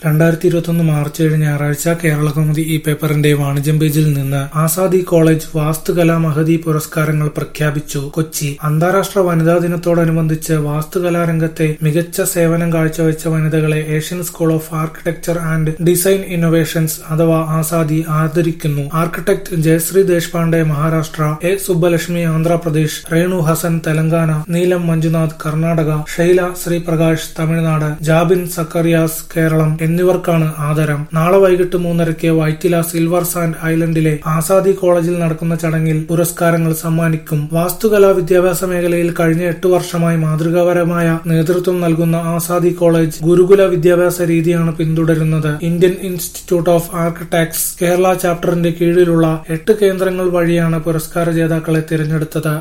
രണ്ടായിരത്തി ഇരുപത്തൊന്ന് മാർച്ച് ഏഴ് ഞായറാഴ്ച കേരളകൗമുദി ഈ പേപ്പറിന്റെ വാണിജ്യം പേജിൽ നിന്ന് ആസാദി കോളേജ് വാസ്തുകലാ മഹതി പുരസ്കാരങ്ങൾ പ്രഖ്യാപിച്ചു കൊച്ചി അന്താരാഷ്ട്ര വനിതാ ദിനത്തോടനുബന്ധിച്ച് വാസ്തുകലാ രംഗത്തെ മികച്ച സേവനം കാഴ്ചവെച്ച വനിതകളെ Asian school of architecture and design innovations അഥവാ ആസാദി ആദരിക്കുന്നു ആർക്കിടെക്ട് ജയശ്രീ ദേശ്പാണ്ഡെ മഹാരാഷ്ട്ര എ സുബ്ബലക്ഷ്മി ആന്ധ്രാപ്രദേശ് രേണു ഹസൻ തെലങ്കാന നീലം മഞ്ജുനാഥ് കർണാടക ഷൈല ശ്രീപ്രകാശ് തമിഴ്നാട് ജാബിൻ സക്കറിയാസ് കേരളം എന്നിവർക്കാണ് ആദരം നാളെ വൈകിട്ട് മൂന്നരയ്ക്ക് വൈറ്റില സിൽവർ സാൻഡ് ഐലൻഡിലെ ആസാദി കോളേജിൽ നടക്കുന്ന ചടങ്ങിൽ പുരസ്കാരങ്ങൾ സമ്മാനിക്കും വാസ്തുകലാ വിദ്യാഭ്യാസ മേഖലയിൽ കഴിഞ്ഞ എട്ടു വർഷമായി മാതൃകാപരമായ നേതൃത്വം നൽകുന്ന ആസാദി കോളേജ് ഗുരുകുല വിദ്യാഭ്യാസ രീതിയാണ് പിന്തുടരുന്നത് Indian institute of architects Kerala ചാപ്റ്ററിന്റെ കീഴിലുള്ള എട്ട് കേന്ദ്രങ്ങൾ വഴിയാണ് പുരസ്കാര ജേതാക്കളെ തിരഞ്ഞെടുത്തത്